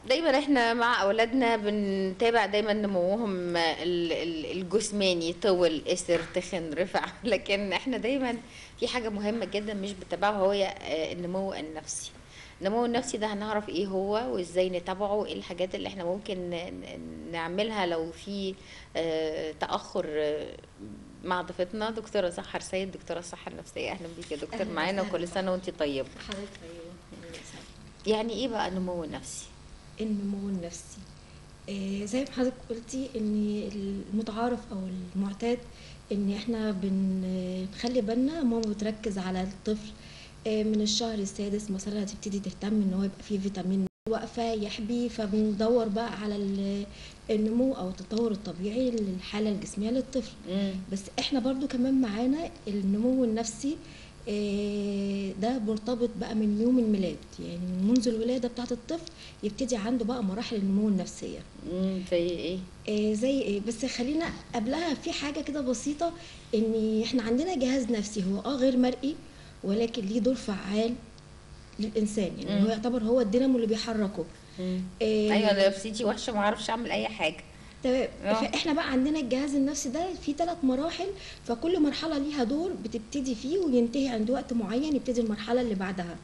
دايما احنا مع اولادنا بنتابع دايما نموهم ال- ال- الجسماني طول قصر تخن رفع لكن احنا دايما في حاجه مهمه جدا مش بنتابعها وهي آه، النمو النفسي النمو النفسي ده هنعرف ايه هو وازاي نتابعه وايه الحاجات اللي احنا ممكن ن- ن- نعملها لو في آه، تاخر آه، مع ضيفتنا دكتوره سحر سيد دكتوره الصحه النفسيه اهلا بيك يا دكتور أهلاً معانا وسهلاً. وكل سنه وانت طيبه حضرتك طيبة يعني ايه بقى النمو النفسي النمو النفسي آه زي ما حضرتك قلتي ان المتعارف او المعتاد ان احنا بنخلي بالنا ماما بتركز على الطفل آه من الشهر السادس مثلا هتبتدي تهتم ان هو يبقى فيه فيتامين واقفه يحبي فبندور بقى على ال- النمو او التطور الطبيعي للحاله الجسميه للطفل مم. بس احنا برضو كمان معانا النمو النفسي آه، ده مرتبط بقى من يوم الميلاد يعني من منذ الولادة بتاعت الطفل يبتدي عنده بقى مراحل النمو النفسية مم، زي ايه آه، زي ايه بس خلينا قبلها في حاجة كده بسيطة ان احنا عندنا جهاز نفسي هو اه غير مرئي ولكن ليه دور فعال للإنسان يعني مم. هو يعتبر هو الدينامو اللي بيحركه مم. آه، ايوه انا نفسيتي وحشه ما اعرفش اعمل اي حاجه تمام آه. فاحنا بقى عندنا الجهاز النفسي ده في ثلاث مراحل فكل مرحله ليها دور بتبتدي فيه وينتهي عند وقت معين يبتدي المرحله اللي بعدها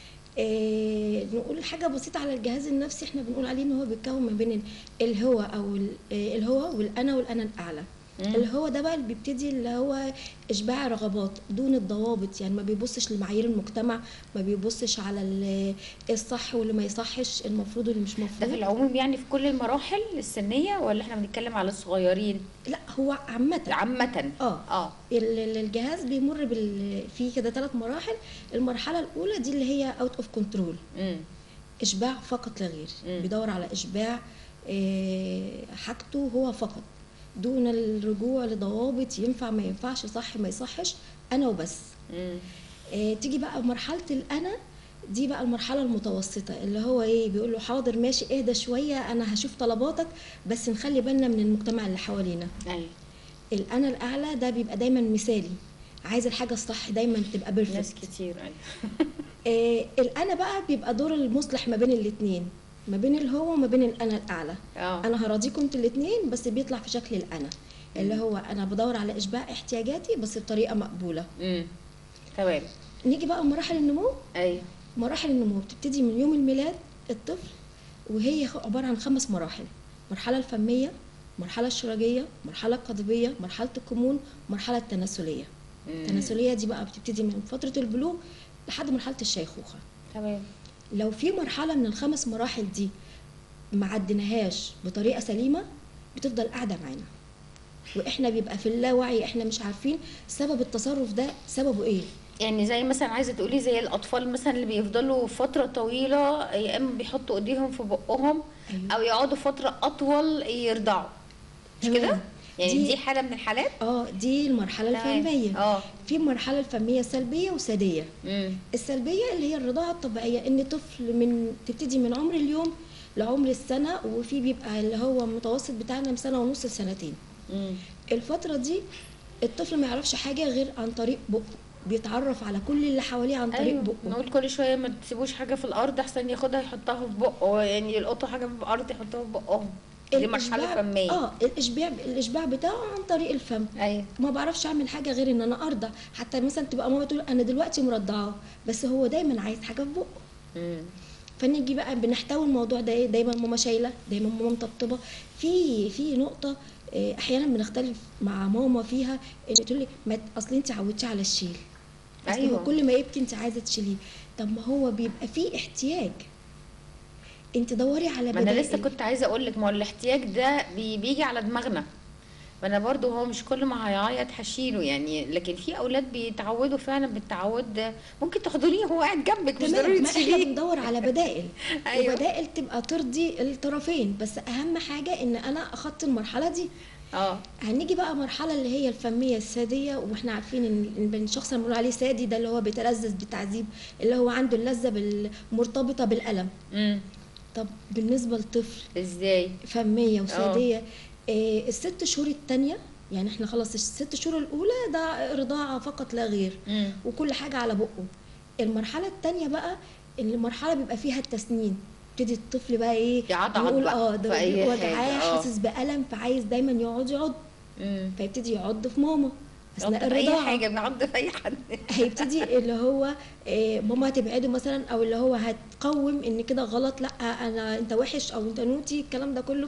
إيه نقول حاجه بسيطه على الجهاز النفسي احنا بنقول عليه ان هو بيتكون ما بين ال- الهو او ال- آه، الهو والانا والانا الاعلى مم. الهو ده بقى اللي بيبتدي اللي هو اشباع رغبات دون الضوابط يعني ما بيبصش لمعايير المجتمع ما بيبصش على ال- الصح واللي ما يصحش المفروض واللي مش ده مفروض في العموم يعني في كل المراحل السنيه ولا احنا بنتكلم على الصغيرين لا هو عامه عامه اه اه ال- ال- الجهاز بيمر بال في كده ثلاث مراحل المرحله الاولى دي اللي هي اوت اوف كنترول مم. اشباع فقط لا غير مم. بيدور على اشباع آه، حاجته هو فقط دون الرجوع لضوابط ينفع ما ينفعش صح ما يصحش انا وبس مم. آه، تيجي بقى مرحله الانا دي بقى المرحله المتوسطه اللي هو ايه بيقول له حاضر ماشي اهدى شويه انا هشوف طلباتك بس نخلي بالنا من المجتمع اللي حوالينا ايوه الانا الاعلى ده بيبقى دايما مثالي عايز الحاجه الصح دايما تبقى ناس بيرفكت كتير ايوه آه الانا بقى بيبقى دور المصلح ما بين الاثنين ما بين الهو وما بين الانا الاعلى اه انا هراضيكم انتوا الاثنين بس بيطلع في شكل الانا اللي هو انا بدور على اشباع احتياجاتي بس بطريقه مقبوله امم تمام نيجي بقى مراحل النمو ايوه مراحل النمو بتبتدي من يوم الميلاد الطفل وهي خ- عباره عن خمس مراحل المرحله الفميه المرحله الشرجيه المرحله القضيبيه مرحله الكمون المرحله التناسليه مم. التناسليه دي بقى بتبتدي من فتره البلوغ لحد مرحله الشيخوخه تمام لو في مرحله من الخمس مراحل دي ما عديناهاش بطريقه سليمه بتفضل قاعده معانا واحنا بيبقى في اللاوعي احنا مش عارفين سبب التصرف ده سببه ايه يعني زي مثلا عايزه تقولي زي الاطفال مثلا اللي بيفضلوا فتره طويله يا اما بيحطوا ايديهم في بقهم أيوة. او يقعدوا فتره اطول يرضعوا مش كده تمام. يعني دي- دي حاله من الحالات اه دي المرحله تمام. الفميه اه في مرحله الفميه سلبيه وساديه امم السلبيه اللي هي الرضاعه الطبيعيه ان طفل من تبتدي من عمر اليوم لعمر السنه وفي بيبقى اللي هو المتوسط بتاعنا من سنه ونص لسنتين امم الفتره دي الطفل ما يعرفش حاجه غير عن طريق بقه بيتعرف على كل اللي حواليه عن طريق ايوه بقه نقول كل شويه ما تسيبوش حاجه في الارض احسن ياخدها يحطها في بقه يعني يلقطوا حاجه في الارض يحطوها في بقهم دي مرحله الإشباع- فميه اه الاشباع الاشباع بتاعه عن طريق الفم ايوه ما بعرفش اعمل حاجه غير ان انا ارضع حتى مثلا تبقى ماما تقول انا دلوقتي مرضعاه بس هو دايما عايز حاجه في بقه امم فنيجي بقى بنحتوي الموضوع ده ايه دايما ماما شايله دايما ماما مطبطبه في في نقطه آه، احيانا بنختلف مع ماما فيها ان تقول لي ما ت- اصل انت عودتي على الشيل اصل أيوة. هو كل ما يبكي انت عايزه تشيليه طب ما هو بيبقى فيه احتياج انت دوري على ما انا لسه بدائل. كنت عايزه اقول لك ما هو الاحتياج ده بي بيجي على دماغنا ما انا برضو هو مش كل ما هيعيط هشيله يعني لكن في اولاد بيتعودوا فعلا بالتعود ده ممكن تاخدونيه وهو قاعد جنبك مش تمام ضروري ما احنا تشيليه بندور على بدائل أيوة. وبدائل تبقى ترضي الطرفين بس اهم حاجه ان انا اخدت المرحله دي اه هنيجي بقى مرحلة اللي هي الفمية السادية واحنا عارفين ان إن الشخص اللي بنقول عليه سادي ده اللي هو بيتلذذ بالتعذيب اللي هو عنده اللذة بال- مرتبطة بالألم امم طب بالنسبة لطفل ازاي فمية وسادية آه الست شهور التانية يعني احنا خلاص الست شهور الأولى ده رضاعة فقط لا غير امم وكل حاجة على بقه المرحلة التانية بقى المرحلة بيبقى فيها التسنين يبتدي الطفل بقى ايه يعضعض يقول بقى اه في ده أي وجعاه حاجة، آه. حاسس بألم فعايز دايما يقعد يعض مم. فيبتدي يعض في ماما اثناء يعض في اي الرضاعه حاجه بيعض في اي حد هيبتدي اللي هو آه، ماما هتبعده مثلا او اللي هو هتقوم ان كده غلط لا انا انت وحش او انت نوتي الكلام ده كله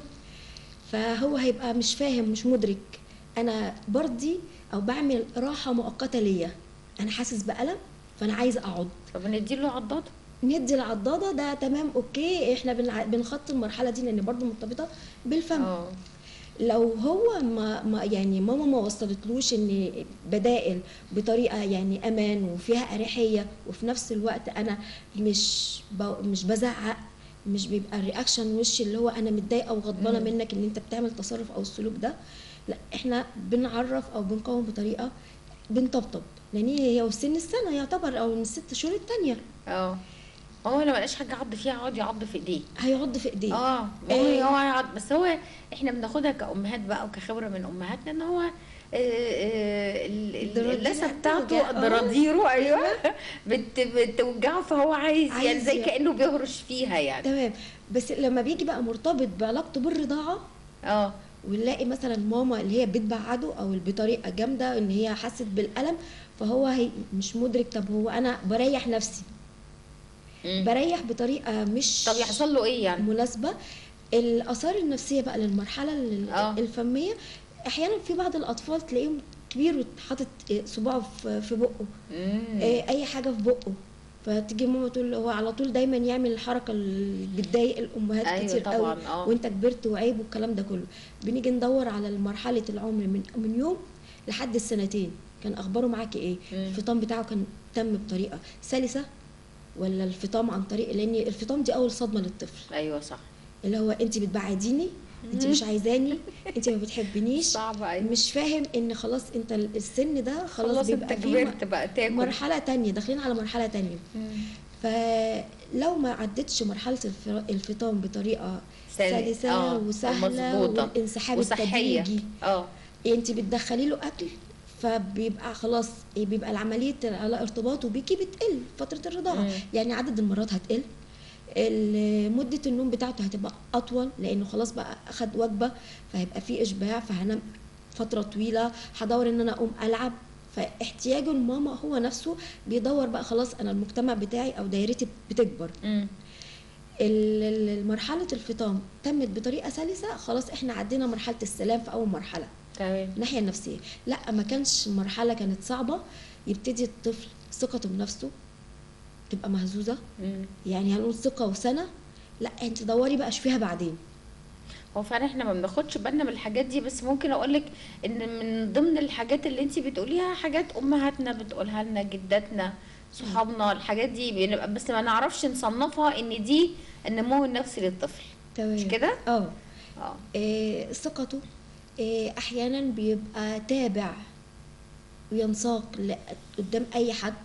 فهو هيبقى مش فاهم مش مدرك انا برضي او بعمل راحه مؤقته ليا انا حاسس بالم فانا عايز اقعد طب نديله عضاضه ندي العضاده ده تمام اوكي احنا بنع- بنخطي المرحله دي لان برضو مرتبطه بالفم اه لو هو ما, ما يعني ماما ما وصلتلوش ان بدائل بطريقه يعني امان وفيها اريحيه وفي نفس الوقت انا مش ب... مش بزعق مش بيبقى الرياكشن وشي اللي هو انا متضايقه وغضبانه مم. منك ان انت بتعمل تصرف او السلوك ده لا احنا بنعرف او بنقوم بطريقه بنطبطب لان هي وسن السنه يعتبر او من الست شهور التانيه اه هو لو ملقاش حاجه عض فيها يقعد يعض في ايديه هيعض في ايديه اه ما إيه. هو هو يقعد بس هو احنا بناخدها كامهات بقى وكخبره من امهاتنا ان هو آه، آه، ال- ال- الدرادير اللثه بتوجع. بتاعته آه. ضراديره ايوه بت بتوجعه فهو عايز, يعني عايز زي ي- كانه بيهرش فيها يعني تمام بس لما بيجي بقى مرتبط بعلاقته بالرضاعه اه ونلاقي مثلا ماما اللي هي بتبعده او اللي بطريقه جامده ان هي حست بالالم فهو هي مش مدرك طب هو انا بريح نفسي مم. بريح بطريقه مش طب يحصل له ايه يعني مناسبه الاثار النفسيه بقى للمرحله ال- آه. الفميه احيانا في بعض الاطفال تلاقيهم كبير وحاطط صباعه في في بقه مم. آه، اي حاجه في بقه فتيجي ماما تقول له هو على طول دايما يعمل الحركه اللي بتضايق الامهات أيوة كتير طبعاً، قوي آه. وانت كبرت وعيب والكلام ده كله بنيجي ندور على مرحله العمر من من يوم لحد السنتين كان اخباره معاكي ايه مم. الفطام بتاعه كان تم بطريقه سلسه ولا الفطام عن طريق لان الفطام دي اول صدمه للطفل ايوه صح اللي هو انت بتبعديني انت مم. مش عايزاني انت ما بتحبنيش صعب ايوه مش فاهم ان خلاص انت السن ده خلاص, خلاص انت بيبقى فيه كبرت بقى تاكل مرحلة تانية داخلين على مرحلة تانية مم. فلو ما عدتش مرحلة الف- الفطام بطريقة سل- سلسة آه، وسهلة ومظبوطة. والانسحاب وصحيه التدريجي اه انت بتدخلي له اكل فبيبقى خلاص بيبقى العملية على ارتباطه بيكي بتقل فترة الرضاعة مم. يعني عدد المرات هتقل ال- مدة النوم بتاعته هتبقى أطول لأنه خلاص بقى أخد وجبة فهيبقى فيه إشباع فهنام فترة طويلة هدور إن أنا أقوم ألعب فاحتياجه لماما هو نفسه بيدور بقى خلاص أنا المجتمع بتاعي أو دايرتي بتكبر مم. ال- ال- مرحلة الفطام تمت بطريقة سلسة خلاص إحنا عدينا مرحلة السلام في أول مرحلة تمام الناحية النفسية لا ما كانش مرحلة كانت صعبة يبتدي الطفل ثقته بنفسه تبقى مهزوزة مم. يعني هنقول ثقة وسنة لا انت دوري بقى شوفيها بعدين هو فعلا احنا ما بناخدش بالنا من الحاجات دي بس ممكن اقول لك ان من ضمن الحاجات اللي انت بتقوليها حاجات امهاتنا بتقولها لنا جداتنا صحابنا الحاجات دي بنبقى بس ما نعرفش نصنفها ان دي النمو النفسي للطفل تمام مش كده؟ اه اه إيه، ثقته إيه، احيانا بيبقى تابع وينساق ل- قدام اي حد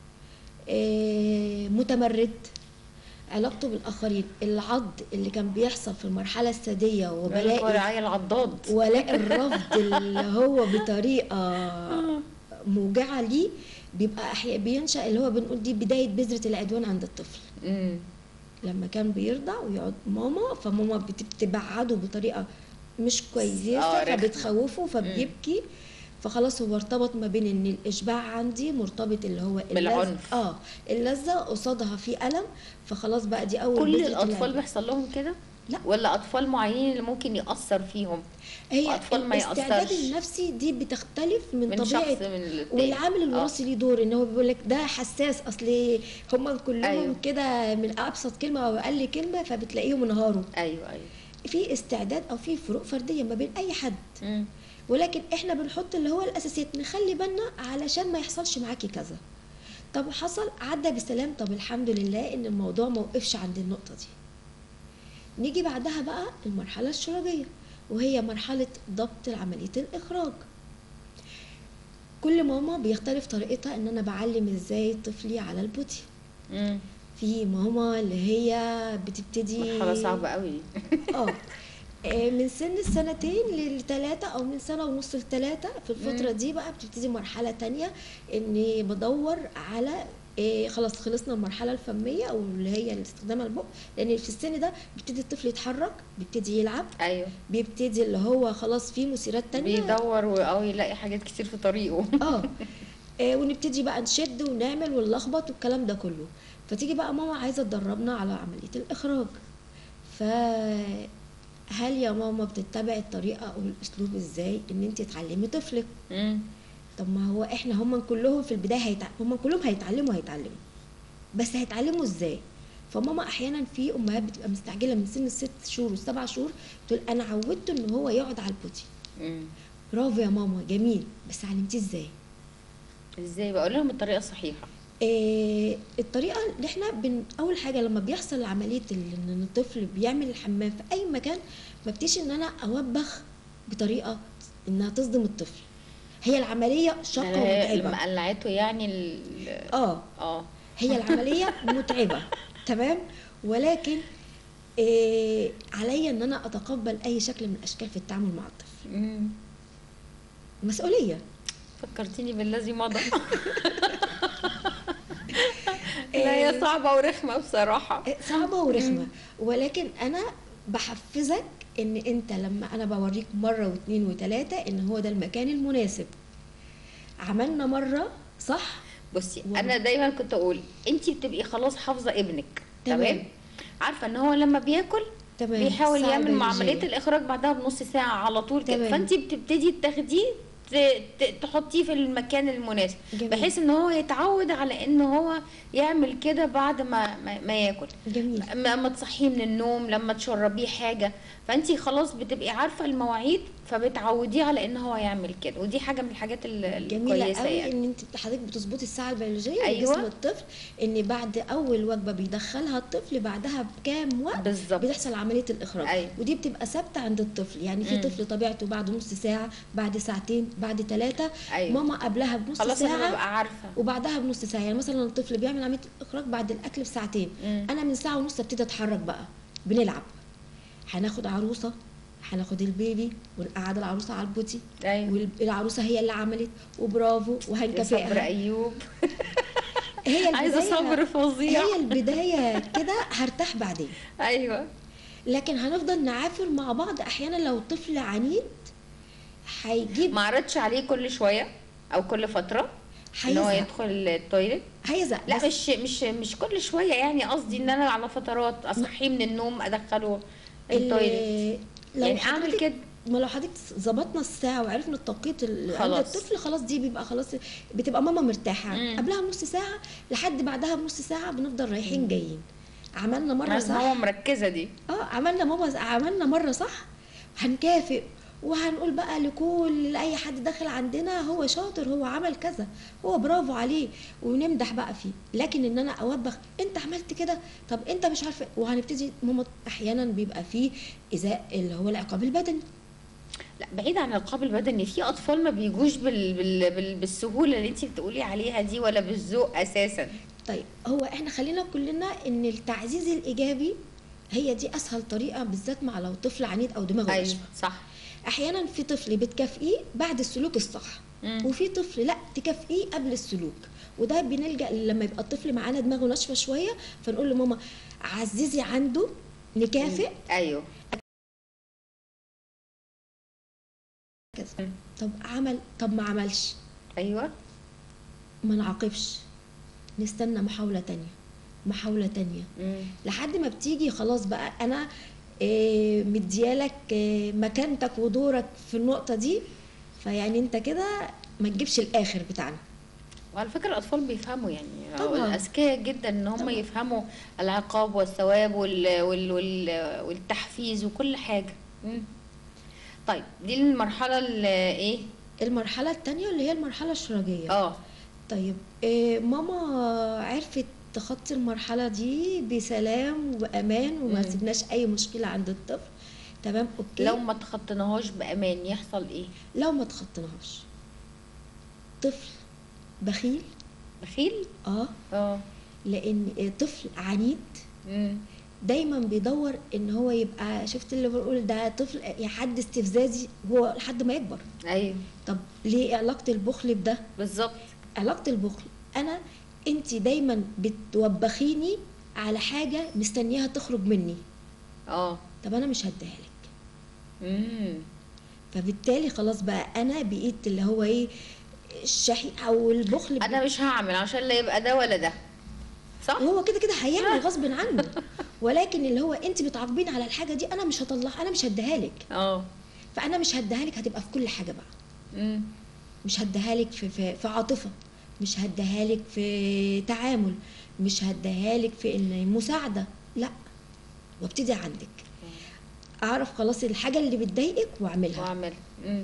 إيه، متمرد علاقته بالاخرين العض اللي كان بيحصل في المرحله الثديه بلاقي وبلاقي رعاية العضاد ولاقي الرفض اللي هو بطريقه موجعه ليه بيبقى احيانا بينشا اللي هو بنقول دي بدايه بذره العدوان عند الطفل امم لما كان بيرضع ويقعد ماما فماما بت- بتبعده بطريقه مش كويسه آه، رخمة. فبتخوفه فبيبكي فخلاص هو ارتبط ما بين ان الاشباع عندي مرتبط اللي هو اللذ- بالعنف. اه اللذه قصادها في الم فخلاص بقى دي اول كل بذرة الاطفال العدوان. بيحصل لهم كده لا. ولا اطفال معينين اللي ممكن ياثر فيهم هي وأطفال ما الاستعداد يأثرش. النفسي دي بتختلف من, من طبيعه شخص من التاني والعامل الوراثي ليه دور ان هو بيقول لك ده حساس اصل هم كلهم أيوه. أيوه. كده من ابسط كلمه او اقل كلمه فبتلاقيهم انهاروا ايوه ايوه في استعداد او في فروق فرديه ما بين اي حد مم. ولكن احنا بنحط اللي هو الاساسيات نخلي بالنا علشان ما يحصلش معاكي كذا طب حصل عدى بسلام طب الحمد لله ان الموضوع ما وقفش عند النقطه دي نيجي بعدها بقى المرحله الشرجيه وهي مرحله ضبط عمليه الاخراج كل ماما بيختلف طريقتها ان انا بعلم ازاي طفلي على البوتي مم. في ماما اللي هي بتبتدي مرحله صعبه قوي دي اه آه، من سن السنتين للثلاثة أو من سنة ونص لثلاثة في الفترة مم. دي بقى بتبتدي مرحلة تانية إني بدور على إيه خلاص خلصنا المرحله الفميه او اللي هي استخدام البق لان في السن ده بيبتدي الطفل يتحرك بيبتدي يلعب ايوه بيبتدي اللي هو خلاص في مثيرات تانية بيدور و- او يلاقي حاجات كتير في طريقه اه آه، ونبتدي بقى نشد ونعمل ونلخبط والكلام ده كله فتيجي بقى ماما عايزه تدربنا على عمليه الاخراج فهل يا ماما بتتبعي الطريقه او الاسلوب ازاي ان انت تعلمي طفلك مم. طب ما هو احنا هم كلهم في البدايه هيتع... هم كلهم هيتعلموا هيتعلموا بس هيتعلموا ازاي فماما احيانا في امهات بتبقى مستعجله من سن الست شهور والسبع شهور تقول انا عودته ان هو يقعد على البوتي مم. برافو يا ماما جميل بس علمتيه ازاي ازاي بقول لهم الطريقه الصحيحه آه، الطريقه اللي احنا بن... اول حاجه لما بيحصل عمليه ال- ان الطفل بيعمل الحمام في اي مكان ما بتيجي ان انا اوبخ بطريقه انها تصدم الطفل هي العمليه شاقه اللي ومتعبه قلعته يعني ال... اه اه هي العمليه متعبه تمام ولكن آه عليا ان انا اتقبل اي شكل من الاشكال في التعامل مع الطفل مم. مسؤوليه فكرتيني بالذي مضى لا هي صعبة ورخمة بصراحة آه، صعبه ورخمه ولكن انا بحفزك ان انت لما انا بوريك مره واثنين وثلاثه ان هو ده المكان المناسب عملنا مره صح بصي و- انا دايما كنت اقول انت بتبقي خلاص حافظة ابنك تمام. تمام عارفة ان هو لما بياكل تمام بيحاول الساعة يعمل مع البيولوجية. عملية الاخراج بعدها بنص ساعة على طول كده تمام. فانت بتبتدي تاخديه ت- ت- تحطيه في المكان المناسب جميل. بحيث ان هو يتعود على ان هو يعمل كده بعد ما ما, ما ياكل جميل لما تصحيه من النوم لما تشربيه حاجه فانت خلاص بتبقي عارفه المواعيد فبتعوديه على ان هو يعمل كده ودي حاجه من الحاجات ال- جميلة الكويسه قوي يعني ان انت حضرتك بتظبطي الساعة البيولوجية أيوة. لجسم الطفل ان بعد اول وجبة بيدخلها الطفل بعدها بكام وقت بالظبط بتحصل عملية الاخراج أيوة. ودي بتبقى ثابتة عند الطفل يعني في مم. طفل طبيعته بعد نص ساعة بعد ساعتين بعد ثلاثة ايوه ماما قبلها بنص خلاص انا ساعة ببقى عارفه وبعدها بنص ساعة يعني مثلا الطفل بيعمل عملية الاخراج بعد الاكل بساعتين مم. انا من ساعة ونص ابتدي اتحرك بقى بنلعب هناخد عروسة هناخد البيبي ونقعد العروسة على البوتي ايوه والعروسه هي اللي عملت وبرافو يا صبر وهنكافئها ايوب هي عايزه البدايه صبر فظيع هي البدايه كده هرتاح بعدين ايوه لكن هنفضل نعافر مع بعض احيانا لو طفل عنيد هيجيب ما عرضش عليه كل شويه او كل فتره ان هو هيزهق يدخل التويليت هيزهق لا بس مش مش مش كل شويه يعني قصدي ان انا على فترات اصحيه من النوم ادخله التويليت ال- لو يعني اعمل حضرتك كده ما لو حضرتك ظبطنا الساعه وعرفنا التوقيت اللي عند خلاص. الطفل خلاص دي بيبقى خلاص بتبقى ماما مرتاحه مم. قبلها بنص ساعه لحد بعدها بنص ساعه بنفضل رايحين جايين عملنا مره بس صح ماما مركزه دي اه عملنا ماما عملنا مره صح هنكافئ وهنقول بقى لكل اي حد داخل عندنا هو شاطر هو عمل كذا هو برافو عليه ونمدح بقى فيه لكن ان انا اوبخ انت عملت كده طب انت مش عارفه وهنبتدي ماما احيانا بيبقى فيه ايذاء اللي هو العقاب البدني لا بعيد عن العقاب البدني في اطفال ما بيجوش بال... بال... بال... بالسهوله اللي انت بتقولي عليها دي ولا بالذوق اساسا طيب هو احنا خلينا كلنا ان التعزيز الايجابي هي دي اسهل طريقه بالذات مع لو طفل عنيد او دماغه ايوه ناشفه صح احيانا في طفل بتكافئيه بعد السلوك الصح مم. وفي طفل لا تكافئيه قبل السلوك وده بنلجا لما يبقى الطفل معانا دماغه ناشفه شويه فنقول لماما عززي عنده نكافئ ايوه كذا طب عمل طب ما عملش ايوه ما نعاقبش نستنى محاوله تانية محاوله تانية مم. لحد ما بتيجي خلاص بقى انا إيه مديالك إيه مكانتك ودورك في النقطه دي فيعني انت كده ما تجيبش الاخر بتاعنا وعلى فكره الاطفال بيفهموا يعني طبعاً. اذكياء جدا ان هم طبعاً. يفهموا العقاب والثواب وال... وال... وال... والتحفيز وكل حاجه مم. طيب دي المرحله اللي ايه المرحله التانية اللي هي المرحله الشرجيه اه طيب إيه ماما عرفت تخطي المرحله دي بسلام وبامان وما مم. سيبناش اي مشكله عند الطفل تمام اوكي لو ما تخطيناهاش بامان يحصل ايه لو ما تخطيناهاش طفل بخيل بخيل اه اه لان إيه طفل عنيد مم. دايما بيدور ان هو يبقى شفت اللي بقول ده طفل يا حد استفزازي هو لحد ما يكبر ايوه طب ليه علاقه البخل بده بالظبط علاقه البخل انا انت دايما بتوبخيني على حاجه مستنياها تخرج مني اه طب انا مش هديها لك امم فبالتالي خلاص بقى انا بقيت اللي هو ايه الشحي او البخل انا مش هعمل عشان لا يبقى ده ولا ده صح وهو كده كده هيعمل غصب عنه ولكن اللي هو انت بتعاقبيني على الحاجه دي انا مش هطلعها انا مش هديها لك اه فانا مش هديها لك هتبقى في كل حاجه بقى امم مش هديها لك في, في, في عاطفه مش هديها لك في تعامل مش هديها لك في ان مساعده لا وابتدي عندك اعرف خلاص الحاجه اللي بتضايقك واعملها واعمل امم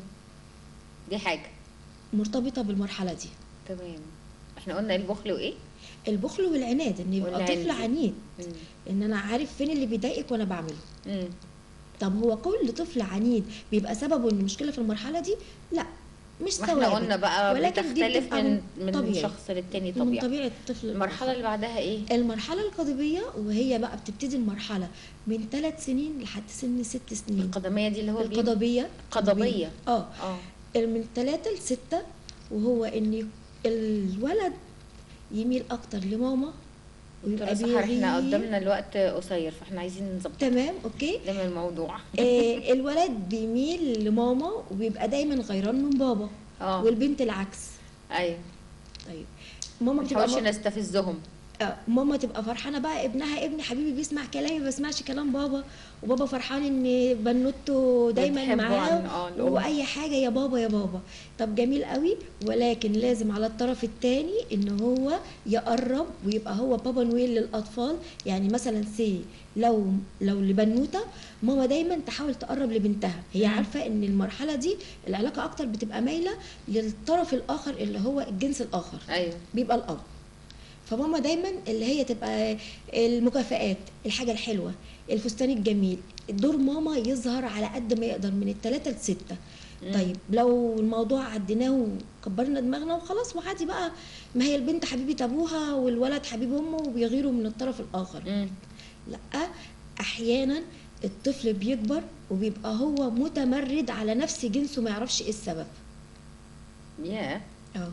دي حاجه مرتبطه بالمرحله دي تمام احنا قلنا البخل وايه البخل والعناد ان يبقى والعند. طفل عنيد امم ان انا عارف فين اللي بيضايقك وانا بعمله امم طب هو كل طفل عنيد بيبقى سببه ان المشكله في المرحله دي لا مش ما احنا ثوابت قلنا بقى ولكن دي بتختلف بتبقى من من طبيعي. شخص للتاني من طبيعي طبيعه الطفل المرحله اللي بعدها ايه المرحله القضيبيه وهي بقى بتبتدي المرحله من ثلاث سنين لحد سن ست سنين القدميه دي اللي هو بيجي- القضبيه قضبية. اه اه من ثلاثة لستة وهو ان الولد يميل اكتر لماما دكتورة سحر احنا بيغير. قدامنا الوقت قصير فاحنا عايزين نظبط تمام اوكي ده من الموضوع آه الولد بيميل لماما وبيبقى دايما غيران من بابا اه والبنت العكس ايوه طيب ماما ما بتبقى نحاولش م... نستفزهم آه ماما تبقى فرحانه بقى ابنها ابني حبيبي بيسمع كلامي ما بيسمعش كلام بابا وبابا فرحان ان بنوته دايما بتحبه معاه عن- آه، الأم. واي حاجه يا بابا يا بابا طب جميل قوي ولكن لازم على الطرف الثاني ان هو يقرب ويبقى هو بابا نويل للاطفال يعني مثلا سي لو لو لبنوته ماما دايما تحاول تقرب لبنتها هي مم. عارفه ان المرحله دي العلاقه اكتر بتبقى مايله للطرف الاخر اللي هو الجنس الاخر ايوه بيبقى الاب فماما دايما اللي هي تبقى المكافآت الحاجة الحلوة الفستان الجميل دور ماما يظهر على قد ما يقدر من التلاتة لستة مم. طيب لو الموضوع عديناه وكبرنا دماغنا وخلاص وعادي بقى ما هي البنت حبيبة ابوها والولد حبيب امه وبيغيروا من الطرف الاخر امم لا احيانا الطفل بيكبر وبيبقى هو متمرد على نفس جنسه ما يعرفش ايه السبب يا اه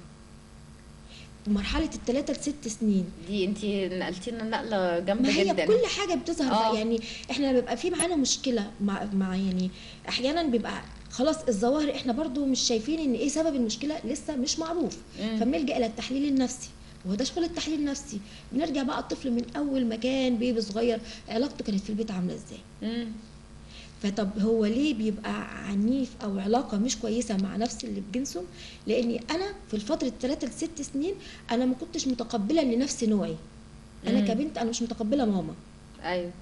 مرحلة التلاتة لست سنين دي انت نقلتي لنا نقله ما جامده هي جدا كل حاجه بتظهر آه. بقى يعني احنا لما بيبقى في معانا مشكله مع, مع يعني احيانا بيبقى خلاص الظواهر احنا برضو مش شايفين ان ايه سبب المشكله لسه مش معروف مم. فبنلجا الى التحليل النفسي وهو ده شغل التحليل النفسي بنرجع بقى الطفل من اول ما كان بيبي صغير علاقته كانت في البيت عامله ازاي امم فطب هو ليه بيبقى عنيف او علاقه مش كويسه مع نفس اللي بجنسه لاني انا في الفتره 3 ل 6 سنين انا ما كنتش متقبله لنفس نوعي انا مم. كبنت انا مش متقبله ماما ايوه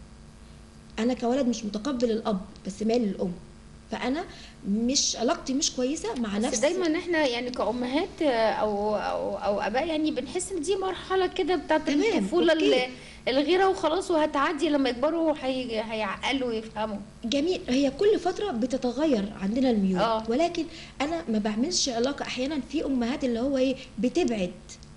انا كولد مش متقبل الاب بس مالي للام فانا مش علاقتي مش كويسه مع بس نفسي دايما احنا يعني كأمهات او او او اباء يعني بنحس ان دي مرحله كده بتاعت تمام، الطفوله أوكي. ال- الغيره وخلاص وهتعدي لما يكبروا هي- هيعقلوا ويفهموا جميل هي كل فتره بتتغير عندنا الميول آه. ولكن انا ما بعملش علاقه احيانا في امهات اللي هو ايه بتبعد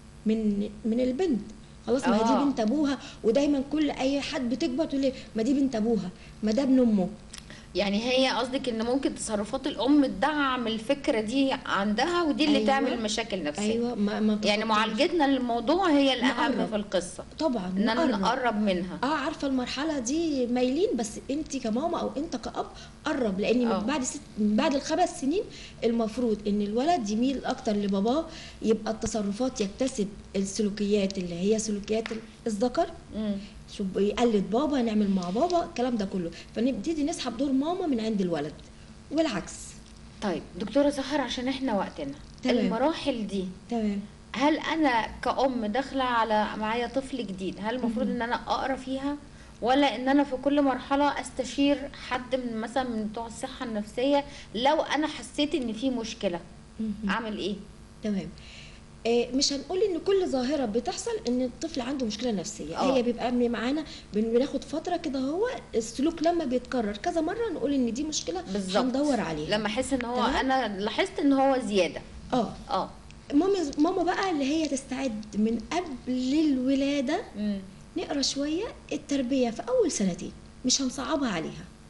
من من البنت خلاص ما هي آه. دي بنت ابوها ودايما كل اي حد بتكبر تقول لي ما دي بنت ابوها ما ده ابن امه يعني هي قصدك ان ممكن تصرفات الام تدعم الفكره دي عندها ودي اللي أيوة. تعمل مشاكل نفسيه ايوه ما ما يعني تفكرش. معالجتنا للموضوع هي الاهم نقرب. في القصه طبعا ان نقرب. نقرب منها اه عارفه المرحله دي مايلين بس انت كماما او انت كاب قرب لان آه. من بعد ست من بعد الخمس سنين المفروض ان الولد يميل اكتر لباباه يبقى التصرفات يكتسب السلوكيات اللي هي سلوكيات الذكر مم. شو يقلد بابا نعمل مع بابا الكلام ده كله فنبتدي نسحب دور ماما من عند الولد والعكس طيب دكتوره سحر عشان احنا وقتنا تمام. المراحل دي تمام هل انا كأم داخله على معايا طفل جديد هل المفروض ان انا اقرا فيها ولا ان انا في كل مرحله استشير حد من مثلا من بتوع الصحه النفسيه لو انا حسيت ان في مشكله مهم. اعمل ايه تمام آه، مش هنقول ان كل ظاهره بتحصل ان الطفل عنده مشكله نفسيه آه. هي بيبقى من معانا بن- بناخد فتره كده هو السلوك لما بيتكرر كذا مره نقول ان دي مشكله بالظبط هندور عليها لما احس ان هو تمام. انا لاحظت ان هو زياده اه اه ماما ماما بقى اللي هي تستعد من قبل الولاده مم. نقرا شويه التربيه في اول سنتين مش هنصعبها عليها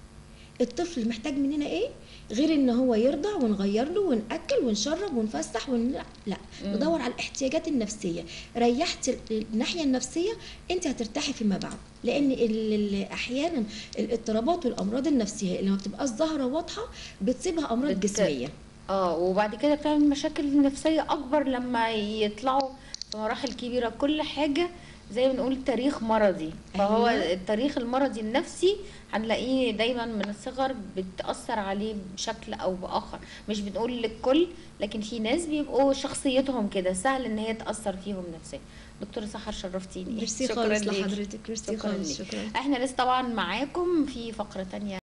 الطفل محتاج مننا ايه غير ان هو يرضع ونغير له وناكل ونشرب ونفسح ون... لا مم. ندور على الاحتياجات النفسيه ريحت ال- الناحيه النفسيه انت هترتاحي فيما بعد لان ال- ال- احيانا الاضطرابات والامراض النفسيه اللي ما بتبقاش ظاهره واضحه بتصيبها امراض بت- جسميه اه وبعد كده بتعمل مشاكل نفسية أكبر لما يطلعوا في مراحل كبيرة كل حاجة زي ما بنقول تاريخ مرضي فهو أيوة. التاريخ المرضي النفسي هنلاقيه دايما من الصغر بتأثر عليه بشكل أو بآخر مش بنقول للكل لكن في ناس بيبقوا شخصيتهم كده سهل إن هي تأثر فيهم نفسيا دكتورة سحر شرفتيني ميرسي شكراً خالص ليكي. لحضرتك ميرسي شكراً خالص ليك. شكرا احنا لسه طبعا معاكم في فقرة تانية